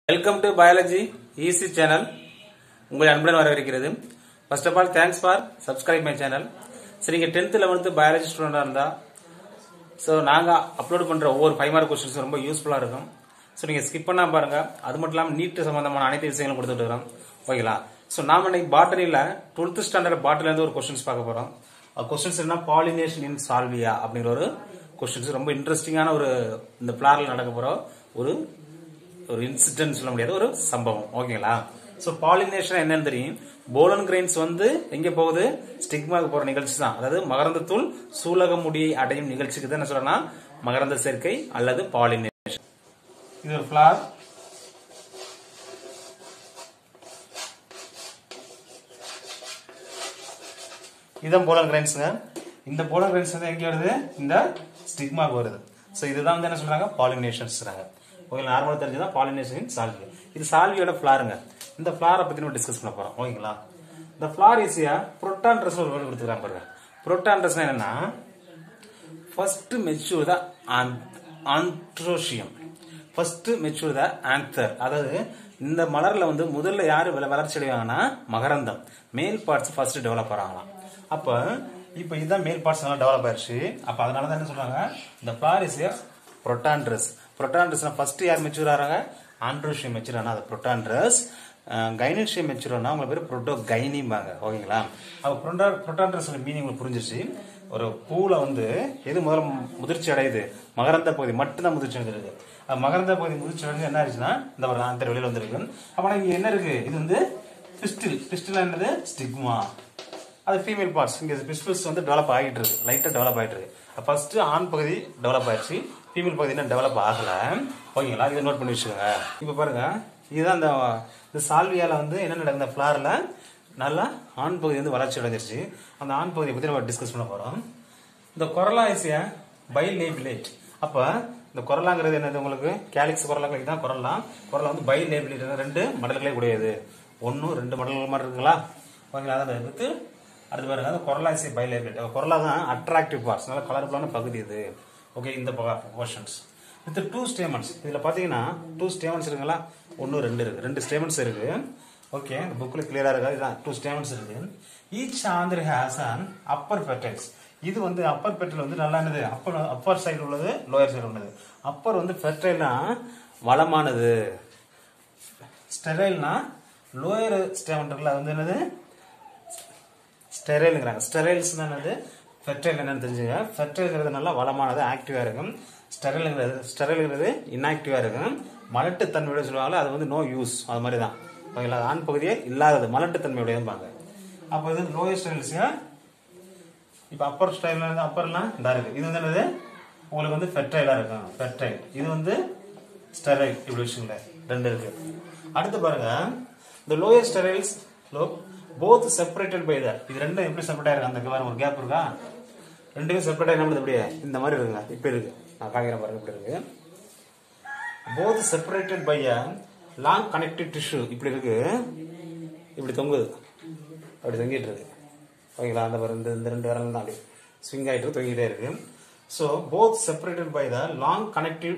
welcome to biology easy channel உங்களை அன்புடன் வரவேற்கிறது first of all thanks for subscribe my channel சரி நீங்கள் டென்த்து லெவன்த்து பயாலஜி ஸ்டூடெண்டாக இருந்தால் ஸோ நாங்கள் அப்லோட் பண்ணுற ஒவ்வொரு ஃபைவ் மார்க் கொஸ்டின்ஸ் ரொம்ப யூஸ்ஃபுல்லாக இருக்கும் ஸோ நீங்கள் ஸ்கிப் பண்ணாம பாருங்கள் அது மட்டும் இல்லாமல் நீட்டு சம்பந்தமான அனைத்து விஷயங்களும் கொடுத்துட்டு இருக்கிறோம் ஓகேங்களா ஸோ நாம இன்னைக்கு பாட்டனியில் டுவெல்த் ஸ்டாண்டர்ட் பாட்டிலேருந்து ஒரு கொஸ்டின்ஸ் பார்க்க போகிறோம் கொஸ்டின்ஸ் என்ன பாலினேஷன் இன் சால்வியா அப்படிங்கிற ஒரு கொஸ்டின்ஸ் ரொம்ப இன்ட்ரெஸ்டிங்கான ஒரு இந்த பிளாரில் நடக்க போகிற ஒரு ஒரு இன்சிடென்ட் சொல்ல முடியாது ஒரு சம்பவம் ஓகேங்களா ஸோ பாலினேஷன் என்னன்னு தெரியும் போலன் கிரெயின்ஸ் வந்து எங்க போகுது ஸ்டிக்மாக்கு போற நிகழ்ச்சி தான் அதாவது மகரந்தத்துள் சூலக முடியை அடையும் நிகழ்ச்சிக்கு தான் என்ன சொல்லலாம் மகரந்த சேர்க்கை அல்லது பாலினேஷன் இது ஒரு ஃபிளார் இதுதான் போலன் கிரைன்ஸுங்க இந்த போலன் கிரைன்ஸ் வந்து எங்க வருது இந்த ஸ்டிக்மாக்கு வருது ஸோ இதுதான் வந்து என்ன சொல்றாங்க பாலினேஷன்ஸ் ஓகே நார்மலாக தெரிஞ்சதான் பாலினேஷன் சால்வி இது சால்வியோட ஃபிளாருங்க இந்த ஃபிளாரை பத்தி நம்ம டிஸ்கஸ் பண்ண போறோம் ஓகேங்களா இந்த ஃபிளார் ஈஸியா புரோட்டான் ட்ரெஸ் ஒரு வேர்டு கொடுத்துருக்காங்க பாருங்க புரோட்டான் ட்ரெஸ் என்னன்னா first mature the androecium first mature the anther அதாவது இந்த மலர்ல வந்து முதல்ல யாரு வள- வளர்ச்சி அடைவாங்கன்னா மகரந்தம் மேல் பார்ட்ஸ் ஃபர்ஸ்ட் டெவலப் ஆகிறாங்களாம் அப்ப இப்ப இதுதான் மேல் பார்ட்ஸ் நல்லா டெவலப் ஆயிருச்சு அப்ப அதனால தான் என்ன சொல்றாங்க இந்த ஃபிளார் இஸ் புரோட்டான்ட்ரஸ் புரோட்டான்ட்ரஸ்னா ஃபர்ஸ்ட் யார் மெச்சூர் ஆறாங்க ஆண்ட்ரோஷியம் மெச்சூர் ஆனா அது புரோட்டான்ட்ரஸ் கைனேஷியம் மெச்சூர்னா அவங்க பேர் புரோட்டோ கைனிம்பாங்க ஓகேங்களா அப்ப புரோட்டா புரோட்டான்ட்ரஸ் மீனிங் உங்களுக்கு புரிஞ்சிருச்சு ஒரு பூல வந்து எது முதல்ல முதிர்ச்சி அடையுது மகரந்த பகுதி மட்டும்தான் முதிர்ச்சி அடைஞ்சிருக்கு அது மகரந்த பகுதி முதிர்ச்சி அடைஞ்சு என்ன ஆயிடுச்சுன்னா இந்த ஒரு அந்த வெளியில வந்திருக்கு அப்ப இங்க என்ன இருக்கு இது வந்து பிஸ்டில் பிஸ்டில் என்னது ஸ்டிக்மா அது ஃபீமேல் பார்ட்ஸ் இங்க பிஸ்டில்ஸ் வந்து டெவலப் ஆகிட்டு இருக்கு லைட்டா டெவலப் ஆகிட்டு இருக்கு ஃபர்ஸ்ட் ஆண் பகுதி டெவலப் ஆயிடுச்சு ஃபீமேல் பகுதி இன்னும் டெவலப் ஆகல ஓகேங்களா இதை நோட் பண்ணி வச்சுக்கோங்க இப்போ பாருங்க இதுதான் இந்த இந்த சால்வியால வந்து என்ன நடக்குது இந்த ஃபிளார்ல நல்லா ஆண் பகுதி வந்து வளர்ச்சி அடைஞ்சிருச்சு அந்த ஆண் பகுதியை பத்தி நம்ம டிஸ்கஸ் பண்ண போறோம் இந்த கொரலா இஸ் ஏ பைலேபிலேட் அப்ப இந்த கொரலாங்கிறது என்னது உங்களுக்கு கேலிக்ஸ் கொரலாக்கள் தான் கொரலா கொரலா வந்து பைலேபிலேட் ரெண்டு மடல்களே கூடியது ஒன்னு ரெண்டு மடல்கள் மாதிரி இருக்குங்களா ஓகேங்களா அதை எடுத்து அடுத்து பாருங்க அந்த கொரலா இஸ் பைலேபிலேட் கொரலா தான் அட்ராக்டிவ் பார்ட்ஸ் நல்ல கலர்ஃபுல்லான பகுதி இது ஓகே இந்த போர்ஷன்ஸ் வித் டூ ஸ்டேமன்ஸ் இதுல பாத்தீங்கன்னா டூ ஸ்டேமன்ஸ் இருக்குங்களா ஒன்னு ரெண்டு இருக்கு ரெண்டு ஸ்டேமன்ஸ் இருக்கு ஓகே இந்த புக்ல கிளியரா இருக்கா இதுதான் டூ ஸ்டேமன்ஸ் இருக்கு each anther has an upper petals இது வந்து அப்பர் பெட்டல் வந்து நல்லா என்னது அப்பர் அப்பர் சைடு உள்ளது லோயர் சைடு உள்ளது அப்பர் வந்து ஃபெர்டைல்னா வளமானது ஸ்டெரைல்னா லோயர் ஸ்டேமன் இருக்குல்ல அது வந்து என்னது ஸ்டெரைலுங்கிறாங்க ஸ்டெரைல்ஸ் என்னது ஃபெர்டைல் என்னன்னு தெரிஞ்சுங்க ஃபெர்டைல்ங்கிறது நல்லா வளமானது ஆக்டிவா இருக்கும் ஸ்டெரைலுங்கிறது ஸ்டெரைலுங்கிறது இன்ஆக்டிவா இருக்கும் மலட்டுத்தன்மையோட சொல்லுவாங்கல்ல அது வந்து நோ யூஸ் அது மாதிரி தான் ஓகேங்களா அது ஆண் பகுதியே இல்லாதது மலட்டுத்தன்மையுடையதும்பாங்க அப்போ இது லோயர் ஸ்டெரைல்ஸுங்க இப்போ அப்பர் ஸ்டைல் அப்பர்லாம் இந்த இருக்கு இது வந்து என்னது உங்களுக்கு வந்து ஃபெர்டைலா இருக்கும் ஃபெர்டைல் இது வந்து ஸ்டெரைல் இப்படி வச்சுங்கள ரெண்டு இருக்கு அடுத்து பாருங்க இந்த lower steriles low both separated by the இது ரெண்டும் எப்படி செப்பரேட் ஆயிருக்கு அந்த பாருங்க ஒரு கேப் இருக்கா ரெண்டுமே செப்பரேட் ஆகி நம்மளுது இப்படியே இந்த மாதிரி இருக்குங்க இப்போ இருக்கு நான் காமிக்கிறேன் பாருங்க இப்படி இருக்கு both separated by a long connective tissue இப்படி இருக்கு இப்படி தொங்குது அப்படி தொங்கிட்டு இருக்கு ஓகேங்களா அந்த பாரு, இந்த இந்த ரெண்டு விரல் தான் அப்படி ஸ்விங் ஆயிட்டு தொங்கிட்டே இருக்கு so both separated by the long connective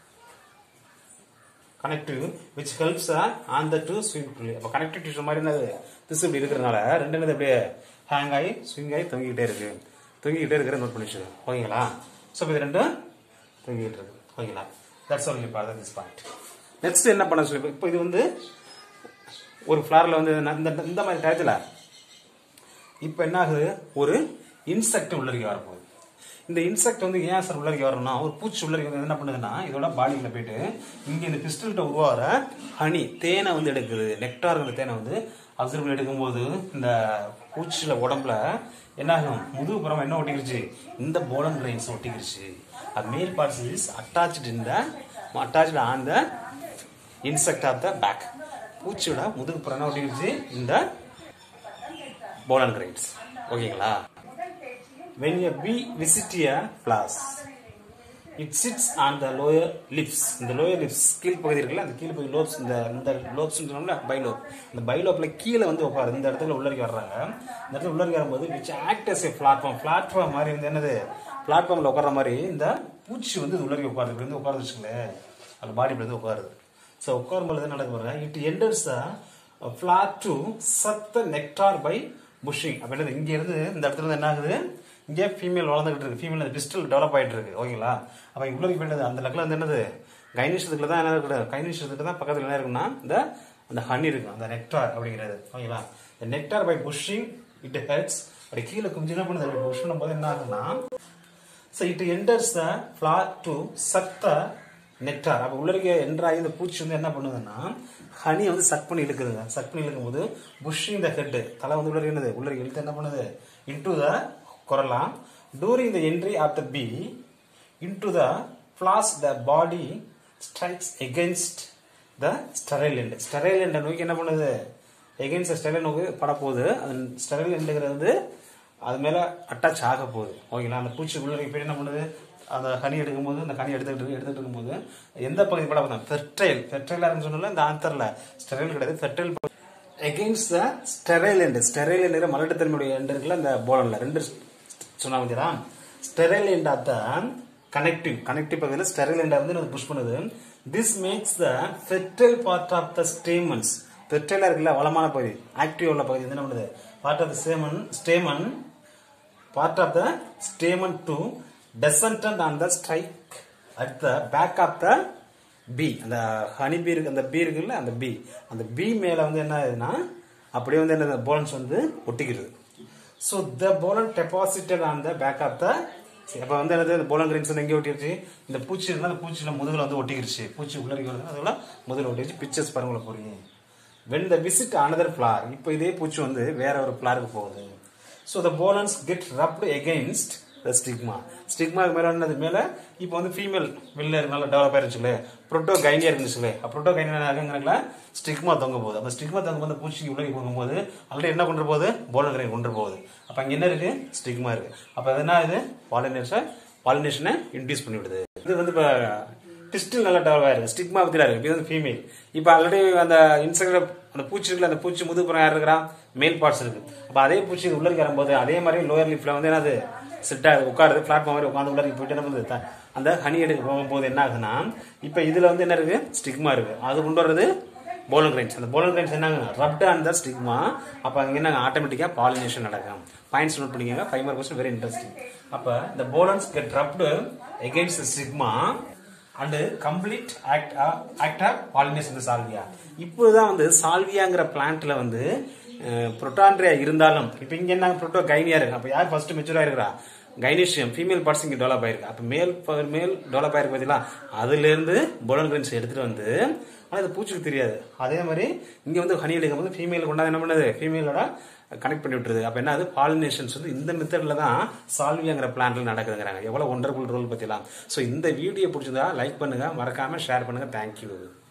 connective which helps on the to swing புள்ளி அப்போ கனெக்டிவ் டிஷ்யூ மாதிரி என்னது திசு இப்படி இருக்கிறனால ரெண்டு என்னது அப்படியே ஹேங் ஆகி ஸ்விங் ஆகி தொங்கிக்கிட்டே இருக்கு தொங்கிக்கிட்டே இருக்கிற நோட் பண்ணி வச்சுக்கோங்க ஓகேங்களா ஸோ இது ரெண்டும் தொங்கிட்டு இருக்கு ஓகேங்களா that's only part this point next என்ன பண்ண சொல்லி இப்போ இது வந்து ஒரு ஃப்ளாரில் வந்து இந்த இந்த- இந்த மாதிரி டயத்தில் இப்போ என்ன ஆகுது ஒரு இன்செக்ட் உள்ளரிக்க வரப்போகுது இந்த இன்செக்ட் வந்து ஏன் சார் உள்ளரிக்க வரணும்னா ஒரு பூச்சி உள்ளரிக்க வந்து என்ன பண்ணுதுன்னா இதோட பாடியில் போயிட்டு இங்கே இந்த பிஸ்டல்கிட்ட உருவாகிற ஹனி தேனை வந்து எடுக்குது நெக்டார்ங்கிற தேனை வந்து அப்சர்வ் பண்ணி எடுக்கும்போது இந்த பூச்சியில் உடம்புல என்ன ஆகும் முதுகு புறம் என்ன ஒட்டிக்கிருச்சு இந்த போலன் கிரைன்ஸ் ஒட்டிக்கிருச்சு அது மேல் parts is attached in the attached on the insect of the back பூச்சியோட முதுகு புறம் என்ன ஒட்டிக்கிருச்சு இந்த போலன் கிரைன்ஸ் ஓகேங்களா when a bee visit a flowers it sits on the lower lips இந்த lower lips கீழ் பகுதி இருக்குல்ல அந்த கீழ் பகுதி லோப்ஸ் இந்த இந்த லோப்ஸ் சொன்னோம்ல பைலோப் இந்த பைலோப்ல கீழே வந்து உட்காரு இந்த இடத்துல உள்ளரிக்க வர்றாங்க இந்த இடத்துல உள்ளரிக்க வரும்போது which act as a platform platform மாதிரி வந்து என்னது பிளாட்ஃபார்ம்ல உட்கார்ற மாதிரி இந்த பூச்சி வந்து இது உள்ளரிக்க உட்காருது இப்படி வந்து உட்கார்ந்து வச்சுங்களேன் அந்த பாடி இப்படி வந்து உட்காருது ஸோ உட்காரும்போது என்ன நடக்க பாருங்க it enters flat to suck the nectar by pushing அப்ப என்னது இங்க இருந்து இந்த இடத்துல இருந்து என்ன ஆகுது இங்கே ஃபீமேல் வளர்ந்துகிட்டு இருக்கு ஃபீமேல் பிஸ்டல் டெவலப் ஆயிட்டு இருக்கு ஓகேங்களா அப்ப உள்ள போயிட்டது அந்த லெக்கில் வந்து என்னது கைனிஷத்துக்குள்ள தான் என்ன இருக்குது கைனிஷத்துக்கு தான் பக்கத்துல என்ன இருக்குன்னா இந்த அந்த ஹனி இருக்கும் அந்த நெக்டார் அப்படிங்கிறது ஓகேங்களா இந்த nectar by pushing it heads அப்படி கீழே கொஞ்சம் என்ன பண்ணுது அப்படி புஷ் பண்ணும்போது என்ன ஆகுதுன்னா so it enters the flower to suck the nectar அப்போ உள்ள இருக்க என்டர் ஆகி இந்த பூச்சி வந்து என்ன பண்ணுதுன்னா ஹனியை வந்து சக் பண்ணி இழுக்குதுங்க சக் பண்ணி இழுக்கும் போது புஷ்ஷிங் த ஹெட் தலை வந்து உள்ள என்னது உள்ள இருக்க இழுத்து என்ன பண்ணுது into the corolla during the entry of the bee into the flowers the body strikes against the sterile end sterile எண்டை நோக்கி என்ன பண்ணுது எகென்ஸ்ட் ஸ்டெரைல் நோக்கி படப்போகுது அது ஸ்டெரைல் எண்டுங்கிறது வந்து அது மேல அட்டாச் ஆக போகுது ஓகேங்களா அந்த பூச்சி உள்ள இப்போ என்ன பண்ணுது அந்த கனி எடுக்கும்போது அந்த கனி எடுத்துக்கிட்டு இருக்கு எடுத்துட்டு இருக்கும்போது எந்த பகுதி பட பார்த்தா ஃபெர்டைல் ஃபெர்டைலா இருந்து சொன்னால இந்த ஆந்தர்ல ஸ்டெரைல் கிடையாது fertile against the sterile end sterile என்கிற மலட்டுத்தன்மையுடைய எண்ட் இருக்குல்ல இந்த போலன்ல ரெண்டு சொன்னாங்க பார்த்தீங்களா sterile end of the connective connective பகுதியில் ஸ்டெரைல் எண்டை வந்து எனக்கு புஷ் பண்ணுது this makes the fertile part of the stamens ஃபெர்டைலா இருக்குல்ல வளமான பகுதி ஆக்டிவ் உள்ள பகுதி வந்து என்ன பண்ணுது part of the stamen stamen part of the stamen to descendant on the strike at the back of the bee அந்த ஹனி பீ இருக்கு அந்த பீ இருக்குல்ல அந்த பி அந்த பி மேல வந்து என்ன ஆகுதுன்னா அப்படியே வந்து என்ன போலன்ஸ் வந்து ஒட்டிக்கிறது so the pollen deposited on the back of the அப்போ வந்து என்னது இந்த போலன் கிரீன்ஸ் எங்கே ஒட்டிருச்சு இந்த பூச்சி இருந்தால் அந்த பூச்சியில் முதுகில் வந்து ஒட்டிக்கிருச்சு பூச்சி உள்ள வருது அதோட முதுகில் ஒட்டிருச்சு பிக்சர்ஸ் பாருங்கள போறீங்க when the visit another flower இப்போ இதே பூச்சி வந்து வேற ஒரு ஃபிளாருக்கு போகுது so the pollens get rubbed against the stigma stigma மேலே என்னது மேலே இப்போ வந்து ஃபீமேல் வெளில நல்லா டெவலப் ஆயிருச்சுல ப்ரோட்டோ கைனியா இருந்துச்சுல ப்ரோட்டோ கைனியா ஸ்டிக்மா தொங்க போகுது அந்த ஸ்டிக்மா தொங்க போது பூச்சி உள்ள போகும்போது ஆல்ரெடி என்ன கொண்டு போகுது போலன் கிரைன் கொண்டு போகுது அப்போ அங்கே என்ன இருக்கு ஸ்டிக்மா இருக்கு அப்போ அது என்ன இது பாலினேஷன் பாலினேஷனை இன்டியூஸ் பண்ணி விடுது இது வந்து இப்போ டிஸ்டில் நல்லா டெவலப் ஆயிருக்கு ஸ்டிக்மா பத்தில இருக்கு இது வந்து ஃபீமேல் இப்போ ஆல்ரெடி அந்த இன்செக்ட் அந்த பூச்சி இருக்குல்ல அந்த பூச்சி முதுகுப்புறம் யார் இருக்கிறா மேல் பார்ட்ஸ் இருக்கு அப்போ அதே பூச்சி இது உள்ள வரும்போது அதே மாதிரி லோயர் லிப்ல வந்து என்னது செட் ஆகுது உட்காருது பிளாட்ஃபார்ம் மாதிரி உட்காந்து உள்ள போயிட்டு என்ன பண்ணுது த- அந்த ஹனி எடுக்க போகும்போது என்ன ஆகுதுன்னா இப்போ இதுல வந்து என்ன இருக்கு ஸ்டிக்மா இருக்கு அது கொண்டு வர்றது போலன் கிரைன்ஸ் அந்த போலன் கிரைன்ஸ் என்னங்க ரப்ட் ஆன் த ஸ்டிக்மா அப்போ அங்கே என்ன ஆட்டோமேட்டிக்காக பாலினேஷன் நடக்கும் பாயிண்ட்ஸ் நோட் பண்ணிக்கோங்க five mark question very interesting அப்போ இந்த pollens get rubbed against stigma and complete act act of pollination salvia இப்போதான் வந்து சால்வியாங்கிற பிளான்ட்ல வந்து புரோட்டான்ட்ரியா இருந்தாலும் இப்போ இங்க என்ன புரோட்டோ கைனியா இருக்கு அப்போ யார் ஃபர்ஸ்ட் மெச்சூர் ஆயிருக்கிறா கைனீஷியம் ஃபீமேல் பார்ட்ஸ் இங்க டெவலப் ஆயிருக்கு அப்போ மேல் ப- மேல் டெவலப் ஆயிருக்கு பார்த்தீங்களா அதுல இருந்து போலன் கிரெயின்ஸ் எடுத்துட்டு வந்து ஆனா இது பூச்சிக்கு தெரியாது அதே மாதிரி இங்க வந்து ஹனி எடுக்கும் போது ஃபீமேல் கொண்டாந்து என்ன பண்ணுது ஃபீமேலோட கனெக்ட் பண்ணி விட்டுருது அப்ப என்ன அது பாலினேஷன்ஸ் வந்து இந்த மெத்தட்ல தான் சால்வியாங்கிற பிளான்ட்ல நடக்குதுங்கிறாங்க எவ்வளவு ஒண்டர்ஃபுல் ரோல் பத்திலாம் ஸோ இந்த வீடியோ பிடிச்சிருந்தா லைக் பண்ணுங்க மறக்காம ஷேர் பண்ணுங்க தேங்க்யூ